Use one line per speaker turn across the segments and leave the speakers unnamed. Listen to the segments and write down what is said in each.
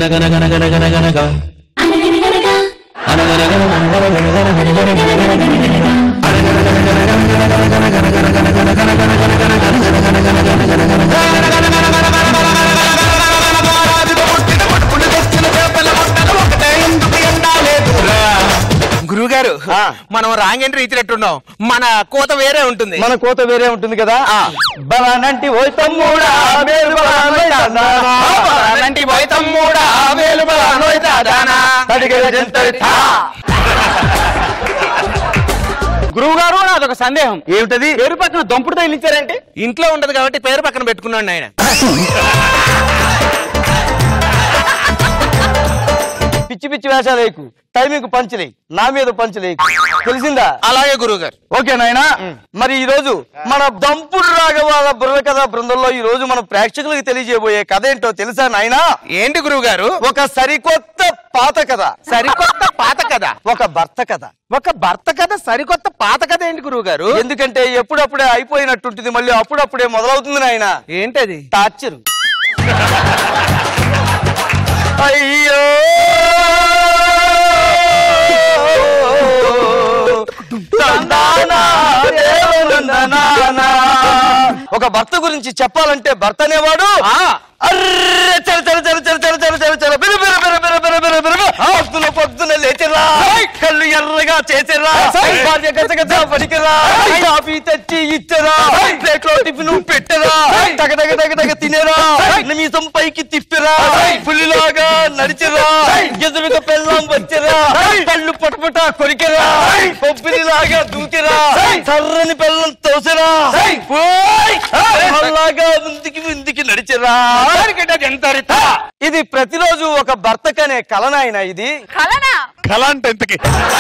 గురువుగారు
ఆ.
మనం రాంగ్ ఎంట్రీ ఇచ్చినట్టున్నాం మన కోత వేరే ఉంటుంది
మన కోత వేరే ఉంటుంది కదా బలానంటి ఓయ్ తమ్ముడా మేలు బలానోయ్ తాదానా.
అలాంటి పోయి తమ్ముడా వేలు బలానోయ్ దాదానా.
తడిగల జంతరి తా.
గురువు గారు నాదొక సందేహం
ఏమిటది
పేరు పక్కన దొంపుడు తగిలించారంటే
ఇంట్లో ఉండదు కాబట్టి పేరు పక్కన పెట్టుకున్నాడు ఆయన
పిచ్చి పిచ్చి వేషాలు వేయకు టైమింగ్ పంచలే నా మీద పంచలేకు తెలిసిందా
అలాగే గురువుగారు
ఓకే నాయనా మరి ఈ రోజు మన దంపుడు రాఘవాల బుర్ర కథ బృందంలో ఈ రోజు మన ప్రేక్షకులకు తెలియజేయబోయే కథ ఏంటో తెలుసా నాయనా
ఏంటి గురువుగారు
ఒక సరికొత్త పాత కథ
సరికొత్త పాత కథ
ఒక భర్త కథ
ఒక భర్త కథ సరికొత్త పాత కథ ఏంటి గురువుగారు
ఎందుకంటే ఎప్పుడప్పుడే అయిపోయినట్టుంటుంది మళ్ళీ అప్పుడప్పుడే మొదలవుతుంది నాయన
ఏంటది
టార్చర్ అయ్యో తందానా, దేవునందనానా. ఒక భర్త గురించి చెప్పాలంటే భర్త అనేవాడు అర్రె చల చల చల చల చల చల చల చల బిర బిర బిర బిర బిర బిర బిర బిర. పొద్దున పొద్దున లేచిరా కళ్ళు ఎర్రగా చేసిరా భార్య గజ గజ పడికరా కాఫీ తెచ్చి ఇచ్చరా ప్లేట్లో టిఫిన్ పెట్టరా తగ తగ తగ తగ తినేరా నిమిషం పైకి తిప్పిరా పులిలాగా నడిచిరా ఎదురుగా పెళ్ళం వచ్చరా కళ్ళు పటపట కొరికెరా కొబ్బరిలాగా దూకిరా సర్రని పెళ్ళం తోసరా అలాగా ముందుకి ముందుకి నడిచిరా ఇది ప్రతిరోజు ఒక భర్తకనే కలనాయన ఇది
కలనా
కళ అంటే ఎంతకి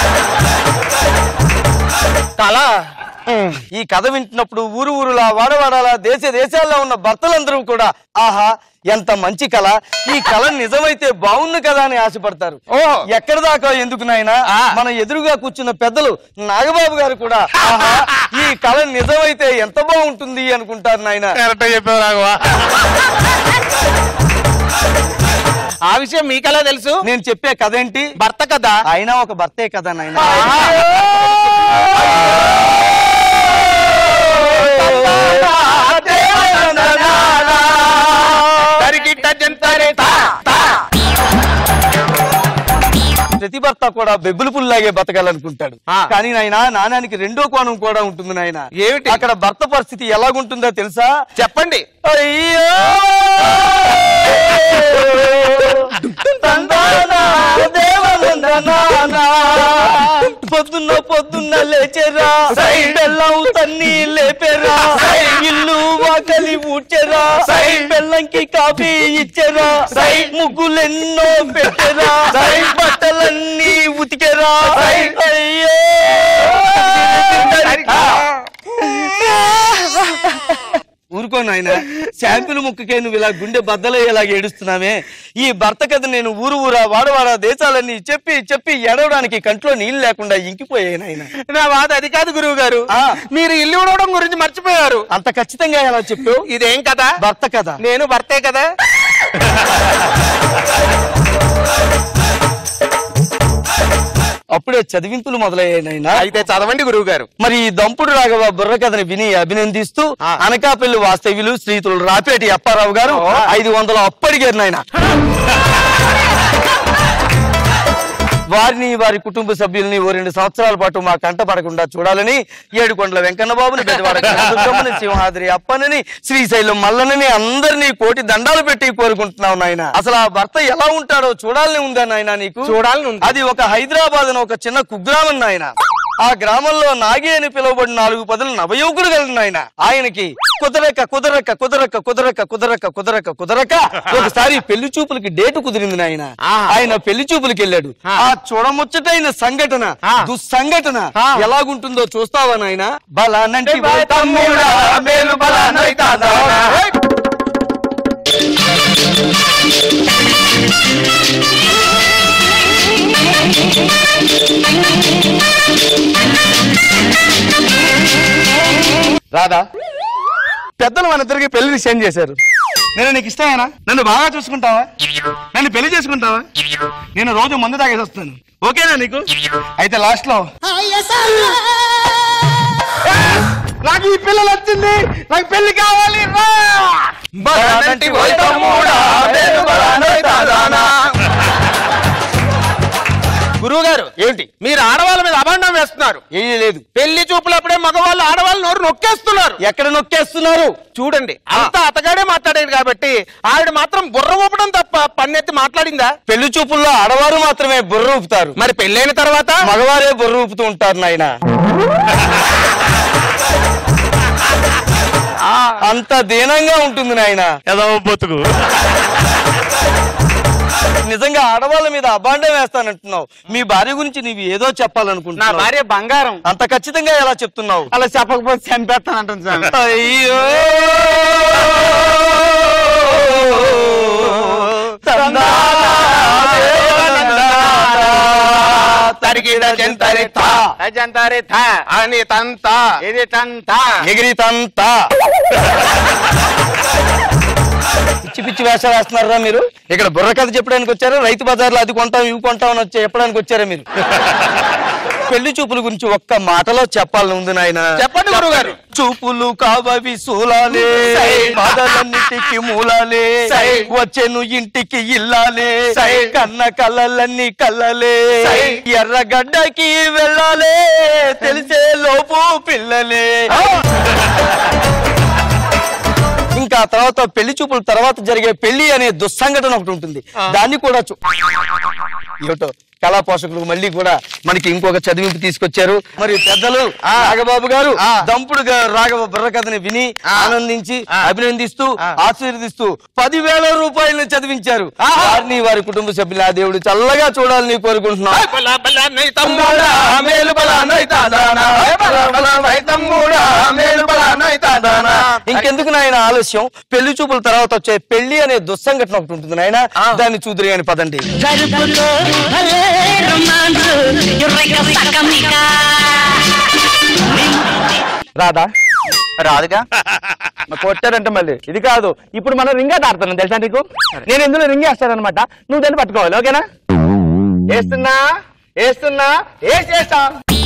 కళ ఈ కథ వింటున్నప్పుడు ఊరు ఊరులా వాడవాడాలా దేశ దేశాల్లో ఉన్న భర్తలందరూ కూడా ఆహా ఎంత మంచి కళ ఈ కళ నిజమైతే బాగుంది కదా అని ఆశపడతారు
ఓహో.
ఎక్కడ దాకా ఎందుకు నాయన మన ఎదురుగా కూర్చున్న పెద్దలు నాగబాబు గారు కూడా ఆహా ఈ కళ నిజమైతే ఎంత బాగుంటుంది అనుకుంటారు నాయన
కరెక్ట్ చెప్పావు రాఘవా ఆ విషయం మీకెలా తెలుసు
నేను చెప్పే కథ ఏంటి
భర్త కథ
అయినా ఒక భర్తే కదా నాయన
తరిగిట్ట జంతరే తా.
ప్రతి భర్త కూడా బెబ్బులు పుల్లాగే బతకాలనుకుంటాడు
ఆ.
కానీ నాయన నాణానికి రెండో కోణం కూడా ఉంటుంది నాయన
ఏమిటి?
అక్కడ భర్త పరిస్థితి ఎలాగుంటుందో తెలుసా
చెప్పండి
అయ్యో తందానా, దేవనందనానా. పొద్దున్న పొద్దున్న లేచెరా బెల్లం తన్ని లేపెరా ఇల్లు వాకలి ఊడ్చెరా బెల్లంకి కాఫీ ఇచ్చెరా ముగ్గులెన్నో పెట్టెరా బట్టలన్నీ ఉతికెరా అయ్యో ఊరుకో నాయన శాంపుల్ ముక్కకే నువ్వు ఇలా గుండె బద్దలయ్యేలాగా ఏడుస్తున్నావే ఈ భర్త కథ నేను ఊరు ఊరా వాడవాడ దేశాలన్నీ చెప్పి చెప్పి ఎడవడానికి కంట్లో నీళ్ళు లేకుండా ఇంకిపోయాయి నాయన
నా బాధ అది కాదు గురువు గారు
ఆ.
మీరు ఇల్లు ఉడవడం గురించి మర్చిపోయారు
అంత ఖచ్చితంగా ఎలా చెప్పావు
ఇదేం కథ
భర్త కథ
నేను భర్తే కదా
అప్పుడే చదివింపులు మొదలయ్యాయి నాయన
అయితే చదవండి గురువు గారు
మరి ఈ దంపుడు రాఘవ బుర్ర కథని విని అభినందిస్తూ
ఆ.
అనకాపల్లి వాస్తవ్యులు శ్రీతులు రాపేటి అప్పారావు గారు
ఓ.
ఐదు వందల అప్పడిగారు నాయన వారిని వారి కుటుంబ సభ్యుల్ని ఓ రెండు సంవత్సరాల పాటు మా కంట పడకుండా చూడాలని ఏడుకొండల వెంకన్న బాబుని బెజవాడ కనకదుర్గమ్మని, సింహాద్రి అప్పనని శ్రీశైలం మల్లనని అందరినీ కోటి దండాలు పెట్టి కోరుకుంటున్నావు నాయన అసలు ఆ భర్త ఎలా ఉంటాడో చూడాలని ఉందా నాయన నీకు
చూడాలని ఉంది.
అది ఒక హైదరాబాద్ అని ఒక చిన్న కుగ్రామం నాయన ఆ గ్రామంలో నాగి అని పిలువబడిన నాలుగు పదులు నవయువకుడు కలిగిన ఆయన ఆయనకి కుదరక కుదరక కుదరక కుదరక కుదరక కుదరక కుదరక ఒకసారి పెళ్లి చూపులకి డేటు కుదిరింది నాయన
ఆహా.
ఆయన పెళ్లి చూపులకి వెళ్ళాడు
ఆ.
ఆ చూడముచ్చటైన సంఘటన
ఆ.
దుస్సంఘటన
ఆ.
ఎలాగుంటుందో చూస్తావా నాయన బలానంటి
ఏ బాయ్ తమ్ముడా, మేలు బలానైతాదా? ఏయ్!
రాదా పెద్దలు మన ఇద్దరికి పెళ్లి నిశ్చయం చేశారు నేను నీకు ఇష్టమేనా నన్ను బాగా చూసుకుంటావా నన్ను పెళ్లి చేసుకుంటావా నేను రోజు మందు తాగేసి వస్తాను ఓకేనా నీకు అయితే లాస్ట్ లో నాకు ఈ పిల్లలు వచ్చింది నాకు పెళ్లి కావాలి రా
బలానంటి ఓయ్ తమ్ముడా, నేను బలానోయ్ తాదానా.
గురువు గారు
ఏంటి
మీరు ఆడవాళ్ళ మీద అభాండం వేస్తున్నారు
ఏం లేదు
పెళ్లి చూపులప్పుడే మగవాళ్ళు ఆడవాళ్ళు నోరు నొక్కేస్తున్నారు
ఎక్కడ నొక్కేస్తున్నారు
చూడండి అంతా అతగాడే మాట్లాడాడు కాబట్టి ఆవిడ మాత్రం బుర్ర ఊపడం తప్ప పన్నెత్తి మాట్లాడిందా
పెళ్లి చూపుల్లో ఆడవారు మాత్రమే బుర్ర ఊపుతారు
మరి పెళ్ళైన తర్వాత
మగవారే బుర్ర ఊపుతూ ఉంటారు నాయన అంత దీనంగా ఉంటుంది నాయన
ఏదో బతుకు
నిజంగా ఆడవాళ్ళ మీద అబాండం వేస్తానంటున్నావు మీ భార్య గురించి నీవు ఏదో
నా
చెప్పాలనుకుంటున్నావు
భార్య బంగారం
అంత ఖచ్చితంగా ఎలా చెప్తున్నావు
అలా చెప్పకపోతే చంపేస్తానంటుంది స్వామి
అయ్యో తందానా, దేవనందానా, తరిగిడ జంతరిత,
అజంతారే థా అని తంత ఇది తంత
ఎగిరి తంత పిచ్చి పిచ్చి వేషాలు వేస్తున్నారా మీరు ఇక్కడ బుర్ర కథ చెప్పడానికి వచ్చారా రైతు బజార్లో అది కొంటాం ఇవి కొంటాం అని వచ్చి చెప్పడానికి వచ్చారా మీరు పెళ్లి చూపుల గురించి ఒక్క మాటలో చెప్పాలని ఉంది నాయన
చెప్పండి గురుగారు.
చూపులు కావవి సూలాలే బాధలన్నిటికి మూలాలే వచ్చెను ఇంటికి ఇల్లాలే కన్న కళ్ళలన్నీ కళ్ళలే ఎర్రగడ్డకి వెళ్ళాలే తెలిసే లోపు పిల్లలే ఇంకా ఆ తర్వాత పెళ్లి చూపుల తర్వాత జరిగే పెళ్లి అనే దుస్సంఘటన ఒకటి ఉంటుంది దాన్ని కూడా చూ ఏమిటో కళా పోషకులు మళ్ళీ కూడా మనకి ఇంకొక చదివింపు తీసుకొచ్చారు మరి పెద్దలు రాఘబాబు గారు దంపుడు గా- రాఘవ బుర్ర కథని విని ఆనందించి అభినందిస్తూ ఆశీర్వదిస్తూ పదివేల రూపాయలను చదివించారు వారిని వారి కుటుంబ సభ్యులు ఆ దేవుడు చల్లగా చూడాలని కోరుకుంటున్నాం
బలా బలా నై
తమ్ముడా, మేలు బలానోయ్ తాదానా. బల బల వై తమ్ముడా, మేలు బలానోయ్ తాదానా.
ఇంకెందుకు నాయన ఆలస్యం పెళ్లి చూపుల తర్వాత వచ్చే పెళ్లి అనే దుస్సంఘటన ఒకటి ఉంటుంది నాయన దాన్ని చూదురు అని పదండి
జరుపులో భలే రొమాన్స్ యుర్రెక సకమిక
రాదా రాదుగా మరి కొట్టారంటే మళ్ళీ ఇది కాదు ఇప్పుడు మనం రింగ్ ఆట ఆడుతున్నాం తెలుసా నీకు నేను ఇందులో రింగ్ వేస్తానమాట నువ్వు దాన్ని పట్టుకోవాలి ఓకేనా వేస్తున్నా వేస్తున్నా వేసేస్తా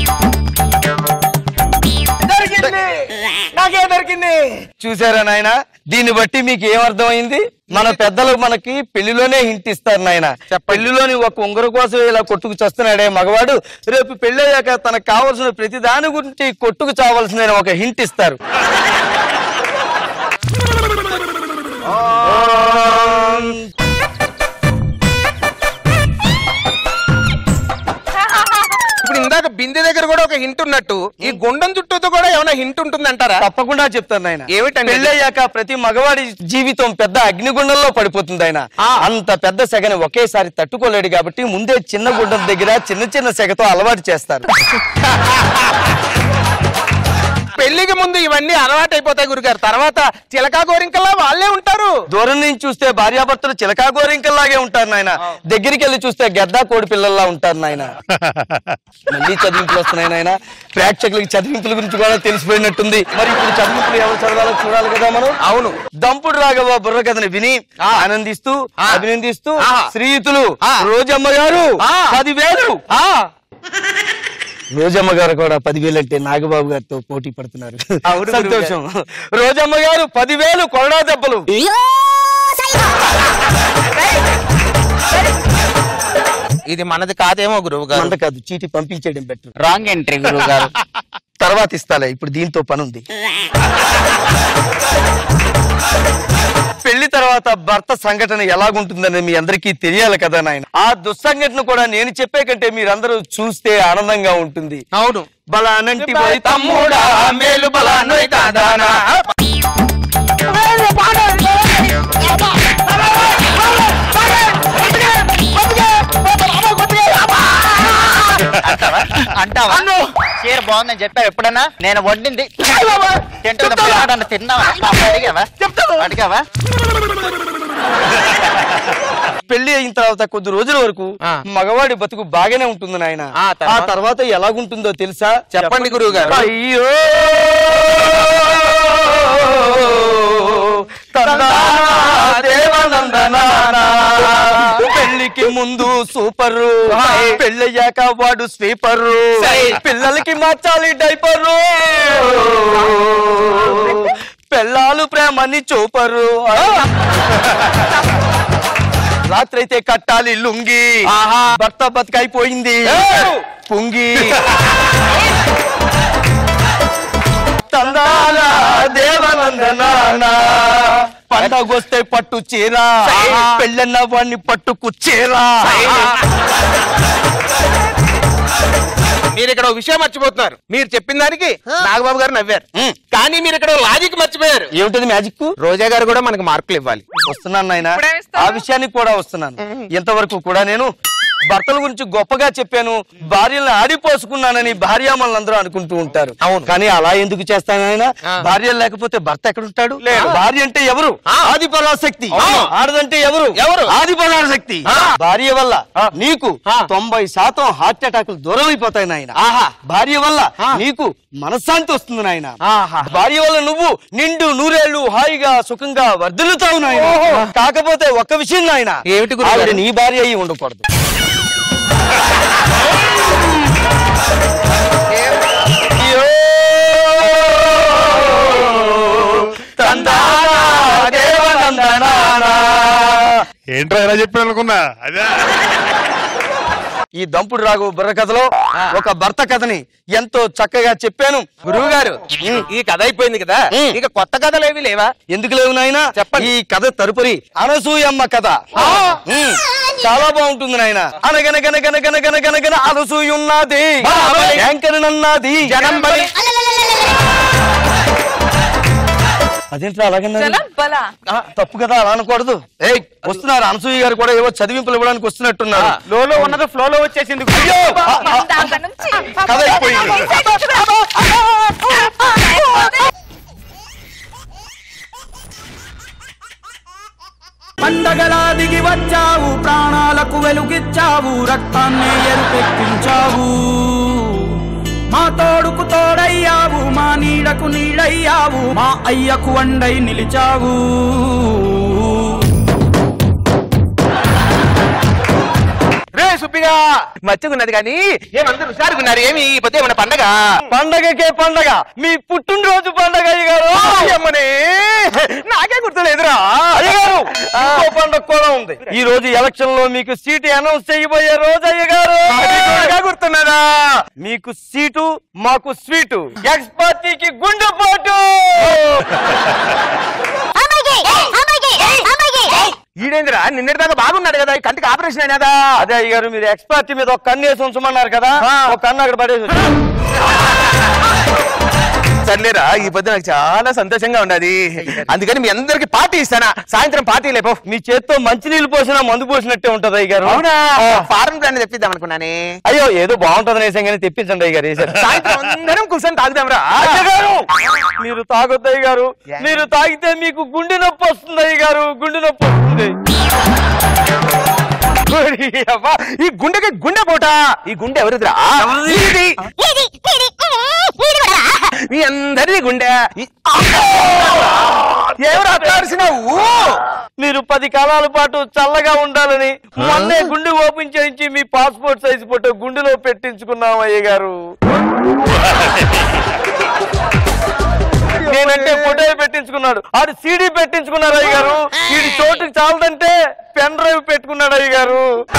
దొరికింది నాకే దొరికింది
చూసారా నాయన దీన్ని బట్టి మీకు ఏమర్థమైంది మన పెద్దలు మనకి పెళ్లిలోనే హింట్ ఇస్తారు నాయన పెళ్లిలోని ఒక ఉంగరం కోసం ఇలా కొట్టుకు చస్తున్నాడే మగవాడు రేపు పెళ్ళయ్యాక తనకు కావలసిన ప్రతి దాని గురించి కొట్టుకు చావాల్సిన ఒక హింట్ ఇస్తారు
ఇప్పుడు ఇందాక బిందె దగ్గర కూడా ఒక హింట్ ఉన్నట్టు ఈ గుండం చుట్టూతో కూడా ఏమైనా హింట్ ఉంటుందంటారా
తప్పకుండా చెప్తాను నాయన
ఏమిటండి?
పెళ్ళయ్యాక ప్రతి మగవాడి జీవితం పెద్ద అగ్నిగుండంలో పడిపోతుంది ఆయన అంత పెద్ద సెగని ఒకేసారి తట్టుకోలేడు కాబట్టి ముందే చిన్న గుండం దగ్గర చిన్న చిన్న సెగతో అలవాటు చేస్తారు
పెళ్లికి ముందు ఇవన్నీ అలవాటు అయిపోతాయి గురుగారు తర్వాత చిలకా గోరింకల్లా వాళ్ళే ఉంటారు
దూరం నుంచి చూస్తే భార్యాభర్తలు చిలకా గోరింకల్లాగే ఉంటారు నాయన దగ్గరికి వెళ్ళి చూస్తే గద్దా కోడి పిల్లల్లా ఉంటారు నాయన మళ్ళీ చదివింపులు వస్తున్నాయి నాయన ప్రేక్షకులకి చదివింపుల గురించి కూడా తెలిసిపోయినట్టుంది మరి ఇప్పుడు చదివింపులు ఎవరు చదవాలో చూడాలి కదా మనం అవును దంపుడు రాఘవ బుర్ర కథని విని ఆనందిస్తూ అభినందిస్తూ శ్రీయుతులు రోజమ్మ గారు పదివేలు రోజమ్మ గారు కూడా పదివేలు అంటే నాగబాబు గారితో పోటీ పడుతున్నారు సంతోషం రోజమ్మ గారు పదివేలు కొరడా దెబ్బలు
ఇది మనది కాదేమో గురువు గారు
అంత కాదు చీటి పంపించేయడం బెటర్
రాంగ్ ఎంట్రీ గురువు గారు
తర్వాత ఇస్తాలే ఇప్పుడు దీంతో పని ఉంది పెళ్లి తర్వాత భర్త సంఘటన ఎలాగుంటుందని మీ అందరికీ తెలియాలి కదా నాయన ఆ దుస్సంఘటన కూడా నేను చెప్పే కంటే మీరందరూ చూస్తే ఆనందంగా ఉంటుంది
అవును
బలానంటి పోయి
తమ్ముడా, మేలు బలానోయ్ తాదానా.
అంటావా చీర బాగుందని చెప్పావు ఎప్పుడన్నా నేను వండింది తింటుంది పిల్లాడన్న తిన్నావా పాప అడిగావా అడిగావా
పెళ్లి అయిన తర్వాత కొద్ది రోజుల వరకు
ఆ.
మగవాడి బతుకు బాగానే ఉంటుంది నాయన
ఆ తర్వాత?
ఆ తర్వాత ఎలాగుంటుందో తెలుసా
చెప్పండి గురువు గారు
అయ్యో దేవనందనానా పెళ్లికి ముందు సూపరు పెళ్ళయ్యాక వాడు స్వీపరు పిల్లలకి మార్చాలి డైపరు పెళ్ళాలు ప్రేమని చూపరు రాత్రి అయితే కట్టాలి లుంగి భర్త బతికైపోయింది పుంగి తందాల దేవనందనానా పండగొస్తే పట్టు చీర పెళ్ళన్న వాడిని పట్టుకు చీర
మీరు ఇక్కడ ఒక విషయం మర్చిపోతున్నారు మీరు చెప్పిన దానికి నాగబాబు గారు నవ్వారు కానీ మీరు ఇక్కడ లాజిక్ మర్చిపోయారు
ఏమిటది మ్యాజిక్
రోజా గారు కూడా మనకు మార్కులు ఇవ్వాలి
వస్తున్నాను నాయన
ఇప్పుడే ఇస్తావా?
ఆ విషయానికి కూడా వస్తున్నాను ఇంతవరకు కూడా నేను భర్తల గురించి గొప్పగా చెప్పాను భార్యలను ఆడిపోసుకున్నానని భార్యామణులందరూ అనుకుంటూ ఉంటారు అవును కానీ అలా ఎందుకు చేస్తాను ఆయన భార్య లేకపోతే భర్త ఎక్కడ ఉంటాడు భార్య అంటే ఎవరు ఆది పరాశక్తి ఆడదంటే ఎవరు ఎవరు ఆది పరాశక్తి భార్య వల్ల నీకు తొంభై శాతం హార్ట్ అటాకులు దూరం అయిపోతాయి నాయన భార్య వల్ల నీకు మనశ్శాంతి వస్తుంది నాయన భార్య వల్ల నువ్వు నిండు నూరేళ్లు హాయిగా సుఖంగా వర్ధిల్లుతావు నాయన కాకపోతే ఒక్క విషయం నాయన
ఏమిటి గురుగారు?
ఆవిడ నీ భార్య అయి ఉండకూడదు అయ్యో! తందానా దేవనందనానా.
ఏంట్రా ఎలా చెప్పాను అనుకున్నా అదే
ఈ దంపుడు రాఘు బుర్ర కథలో ఒక భర్త కథని ఎంతో చక్కగా చెప్పాను
గురువు గారు ఈ కథ అయిపోయింది కదా
ఉమ్.
ఇక కొత్త కథలు ఏవి లేవా
ఎందుకు లేవు నాయన
చెప్పండి.
ఈ కథ తరుపరి అనసూయమ్మ కథ ఉమ్, చాలా బాగుంటుంది నాయన అనగనగనగనగనగనగనగన అనసూయున్నది యాంకరనన్నది
జనం బలి
అదేంట్రా అలాగన్నారు
జలం బల
ఆ, తప్పు కదా అలా అనకూడదు ఏయ్ వస్తున్నారు అనసూయ గారు కూడా ఏవో చదివింపులు ఇవ్వడానికి వస్తున్నట్టున్నారు
లోలో ఉన్నది ఫ్లోలో వచ్చేసింది
అయ్యో! ఆ, ఆ,
దాంత నుంచి
కథ అయిపోయింది
పండగలా దిగి వచ్చావు ప్రాణాలకు వెలుగిచ్చావు రక్తాన్ని ఎరుపెక్కించావు మా తోడుకు తోడయ్యావు మా నీడకు నీడయ్యావు మా అయ్యకు వండై నిలిచావు
రే సుబ్బిగా మచ్చగున్నది కానీ ఏమందరూ హుషారుగున్నారు ఏమి ఈ పొద్దు ఏమన్నా పండగ
పండగకే పండగ మీ పుట్టినరోజు పండగ అయ్యగారు
అమ్మనే నాకే గుర్తులేదురా
అయ్యగారు ఇంకో పండగ కూడా ఉంది ఈ రోజు ఎలక్షన్ లో మీకు సీటు అనౌన్స్ చేయబోయే రోజు అయ్యగారు
అది కూడా గుర్తున్నదా
మీకు సీటు మాకు స్వీటు ఎక్స్ పార్టీకి గుండెపోటు
ఈడేంద్రా నిన్నటి దాకా బాగున్నాడు కదా ఈ కంటికి ఆపరేషన్ అయినదా
అదే అయ్యగారు మీరు ఎక్స్ పార్టీ మీద ఒక కన్ను వేసి ఉంచమన్నారు కదా ఒక కన్ను అక్కడ పడేసి ఉంచు.
సర్లేరా ఈ పొద్దు నాకు చాలా సంతోషంగా ఉన్నది అందుకని మీ అందరికి పార్టీ ఇస్తానా సాయంత్రం పార్టీ లేపో
మీ చేత్తో మంచి నీళ్ళు పోసినా మందు పోసినట్టే ఉంటది అయ్యగారు
అవునా ఫారెన్ ప్లాన్ తెప్పిద్దాం అనుకున్నానే
అయ్యో ఏదో బాగుంటది నేసం కానీ తెప్పించండి అయ్యగారు ఈసారి.
సాయంత్రం అందరం కూర్చొని తాగుదాంరా
అయ్యగారు మీరు తాగొద్దు అయ్యగారు మీరు తాగితే మీకు గుండె నొప్పి వస్తుంది అయ్యగారు గుండె నొప్పి వస్తుంది
ఓరి అవ్వ, ఈ గుండెకి గుండె పోట ఈ గుండె ఎవరిదిరా
ఎవరిది?
ఇది. మీ అందరి గుండె ఈ- ఎవరు అట్లాడిసినావు
మీరు పది కాలాల పాటు చల్లగా ఉండాలని మొన్నే గుండె ఓపెన్ చేయించి మీ పాస్పోర్ట్ సైజ్ ఫోటో గుండెలో పెట్టించుకున్నాం అయ్యగారు నేనంటే ఫోటో పెట్టించుకున్నాడు ఆడు సీడీ పెట్టించుకున్నారు అయ్యగారు వీడి చోటుకి చాలదంటే పెన్ డ్రైవ్ పెట్టుకున్నాడు అయ్యగారు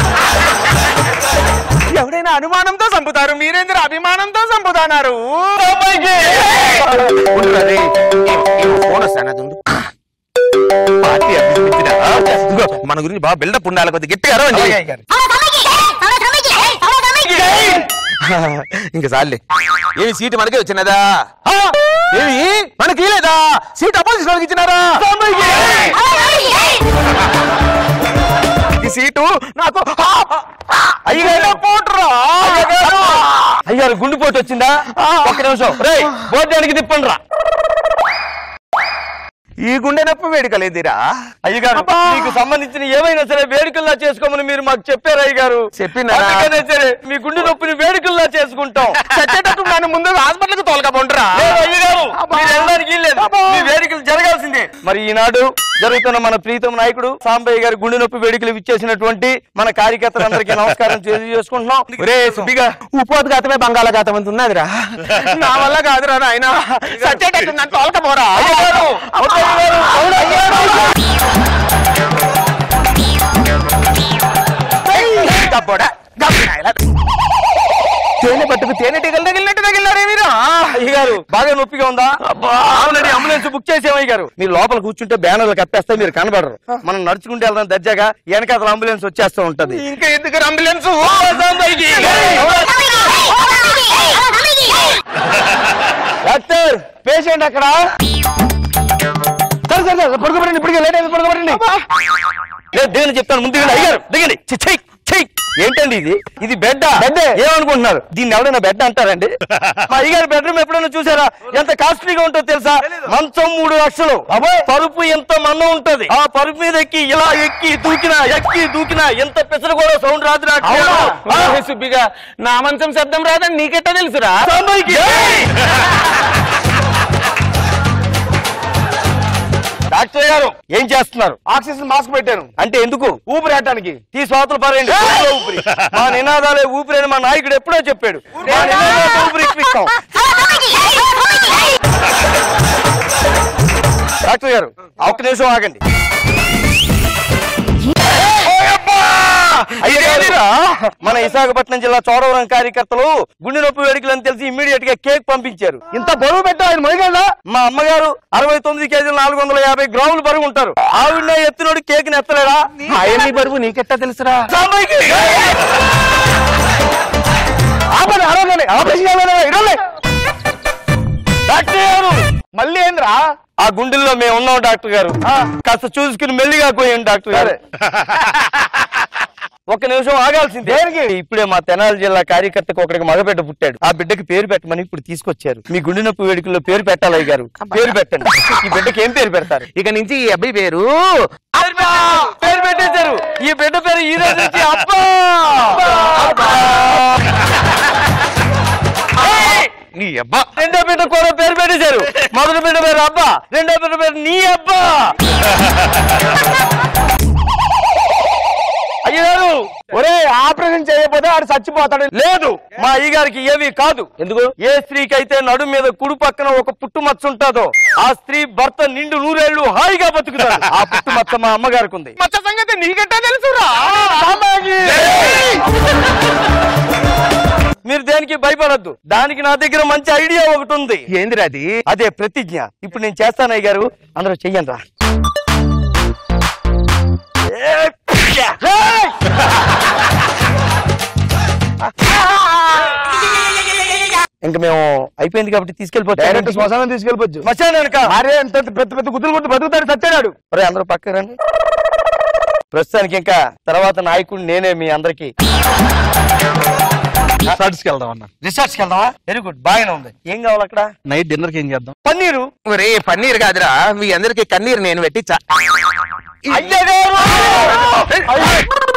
ఎవడైనా అనుమానంతో చంపుతారు మీరేంద్ర అభిమానంతో చంపుతాన్నారు ఉండురా రే. ఏ- ఏ ఫోన్ వస్తానా దుండు. పార్టీ అభ్యర్థించిన. ఇదిగో, మన గురించి బాగా బిల్డప్ ఉండాలి కొద్ది గట్టిగా అరవండి ఇంకా చాలే ఏమి సీటు మనకే వచ్చినదా ఆ? ఏమి మనకి లేదా సీట్ అపోజిషన్ వాళ్ళకి ఇచ్చినారా ఈ సీటు నాకు
అయ్యగారు పోట్రా అయ్యగారు అయ్యారు గుండెపోటు వచ్చిందా ఒక్క నిమిషం రే బోర్డానికి తిప్పండి రా
ఈ గుండె నొప్పి వేడుకలేదిరా
అయ్యగారు మీకు సంబంధించిన ఏమైనా సరే వేడుకల్లా చేసుకోమని మీరు మాకు చెప్పారు అయ్యగారు
చెప్పినారా?
అందుకనే సరే మీ గుండె నొప్పిని వేడుకల్లా చేసుకుంటాం
చచ్చేటప్పుడు నన్ను ముందు హాస్పిటల్కి తోలకపోండిరా
లేదు అయ్యగారు మీరు వెళ్ళడానికి వీల్లేదు. మీ వేడుకలు జరగాల్సిందే మరి ఈనాడు జరుగుతున్న మన ప్రీతం నాయకుడు సాంబయ్య గారి గుండె నొప్పి వేడుకలు ఇచ్చేసినటువంటి మన కార్యకర్తలందరికీ నమస్కారం తెలియజేసుకుంటున్నాం
ఒరే సుబ్బిగా ఉపోద్ఘాతమే బంగాళాఘాతం అంత ఉన్నదిరా నా వల్ల కాదురా నాయన చచ్చేటట్టు నన్ను తోలకపోరా
అయ్యగారు, వద్దు అయ్యగారు, అవును అయ్యగారు.
గబ్బోడా, గబ్బినాయలా. తేనె పట్టుకు తేనెటీగలు తగిలినట్టు తగిలినారే మీరా
అయ్యగారు బాగా నొప్పిగా ఉందా ఆల్రెడీ అంబులెన్స్ బుక్ చేసాం అయ్యగారు మీరు లోపల కూర్చుంటే బ్యానర్లు కప్పేస్తే మీరు కనబడరు మనం నడుచుకుంటే వెళ్దాం దర్జాగా వెనకాతల అంబులెన్స్ వచ్చేస్తూ ఉంటది
ఇంకా ఎందుకు అంబులెన్స్
డాక్టర్ పేషెంట్ అక్కడ సరే సరే సరే పడుకోబెట్టండి ఇప్పటికే లేట్ అయింది పడుకోబెట్టండి లేదు దిగండి చెప్తాను ముందు దిగండి అయ్యారు దిగండి చి, చెయ్ చెయ్ ఏంటండి ఇది ఇది బెడ్ బెడ్ ఏమనుకుంటున్నారు దీన్ని ఎవరైనా బెడ్ అంటారండి మా అయ్యగారి బెడ్రూమ్ ఎప్పుడైనా చూసారా ఎంత కాస్ట్లీగా ఉంటుందో తెలుసా మంచం మూడు లక్షలు పరుపు ఎంత మందం ఉంటది ఆ పరుపు మీద ఎక్కి ఇలా ఎక్కి దూకినా ఎక్కి దూకినా ఎంత పెసరు కూడా సౌండ్ రాదు నాకు
సుబ్బిగా నా మంచం శబ్దం రాదని నీకెట్టా తెలుసురా
సాంబయ్యకి. డాక్టర్ గారు ఏం చేస్తున్నారు
ఆక్సిజన్ మాస్క్ పెట్టాను
అంటే ఎందుకు
ఊపిరాటానికి
తీసి అవతల పారేయండి ఊపిరి ఊపిరి మా నినాదాలే ఊపిరి అని మా నాయకుడు ఎప్పుడో చెప్పాడు మా నినాదాలే ఊపిరి ఇప్పిస్తాం డాక్టర్ గారు ఒక్క నిమిషం ఆగండి అయ్యగారు, మన విశాఖపట్నం జిల్లా చోడవరం కార్యకర్తలు గుండె నొప్పి వేడుకలు అని తెలిసి ఇమ్మీడియట్ గా కేక్ పంపించారు
ఇంత బరువు పెట్టా ఆయన మొయ్యగలరా
మా అమ్మగారు అరవై తొమ్మిది కేజీలు నాలుగు వందల యాభై గ్రాములు బరువు ఉంటారు ఆవిడ ఎత్తినోడు కేక్ ఎత్తలేరా
ఆయన్ని బరువు నీకెట్టా తెలుసురా
సాంబయ్యకి.
ఆపండి అరవదండి ఆపరేషన్ చేయాలి ఇడలే
డాక్టర్ గారు
మళ్ళీ ఏంద్రా
ఆ గుండెల్లో మేము ఉన్నాం డాక్టర్ గారు కాస్త చూసుకుని మెల్లిగా పోయాం డాక్టర్ గారు ఒక్క నిమిషం ఆగాల్సిందే ఇప్పుడే మా తెనాలి జిల్లా కార్యకర్తకు ఒకరికి మగబిడ్డ పుట్టాడు ఆ బిడ్డకి పేరు పెట్టమని ఇప్పుడు తీసుకొచ్చారు మీ గుండె నొప్పి వేడుకల్లో పేరు పెట్టాలి అయ్య గారు పేరు పెట్టండి ఈ బిడ్డకి ఏం పేరు పెడతారు
ఇక నుంచి ఈ అబ్బాయి పేరు
పేరు పెట్టేశారు ఈ బిడ్డ పేరు ఈ రోజు నుంచి అబ్బా ఏయ్!
నీ అబ్బా
రెండో బిడ్డ కూడా పేరు పెట్టేశారు మొదటి బిడ్డ పేరు అబ్బా రెండో బిడ్డ పేరు నీ అబ్బా అయ్యారు
ఒరే ఆపరేషన్ చేయకపోతే ఆడు చచ్చిపోతాడు
లేదు మా అయ్యగారికి ఏమీ కాదు ఎందుకు ఏ స్త్రీకి అయితే నడు మీద కుడి పక్కన ఒక పుట్టు మచ్చ ఉంటుందో ఆ స్త్రీ భర్త నిండు నూరేళ్లు హాయిగా బతుకుతారు ఆ పుట్టు మచ్చ మా అమ్మగారికి ఉంది
మచ్చ సంగతి నీకెట్టా తెలుసురా
మీరు దేనికి భయపడద్దు దానికి నా దగ్గర మంచి ఐడియా ఒకటి ఉంది
ఏందిరా అది
అదే ప్రతిజ్ఞ ఇప్పుడు నేను చేస్తాను అయ్య గారు అందరూ చెయ్యండి రా ఇంకా మేము అయిపోయింది కాబట్టి
డైరెక్ట్
తీసుకెళ్ళిపోతాం
శ్మశానం తీసుకెళ్ళిపోవచ్చు
మచానక
మరే ఎంత పెద్ద పెద్ద గుద్దులు కొట్టి బతుకుతాడు చచ్చాడు
ఒరే అందరూ పక్క రండి ప్రస్తుతానికి ఇంకా తర్వాత నాయకుడు నేనే మీ అందరికి
రిసార్ట్స్కి వెళ్దాం అన్న
రిసార్ట్స్కి వెళ్దామా వెరీ గుడ్ బాగానే ఉంది ఏం కావాలి అక్కడ
నైట్ డిన్నర్ కి ఏం చేద్దాం
పన్నీరు
ఒరే పన్నీర్ కాదురా మీ అందరికి కన్నీరు నేను పెట్టించా
అయ్యగారు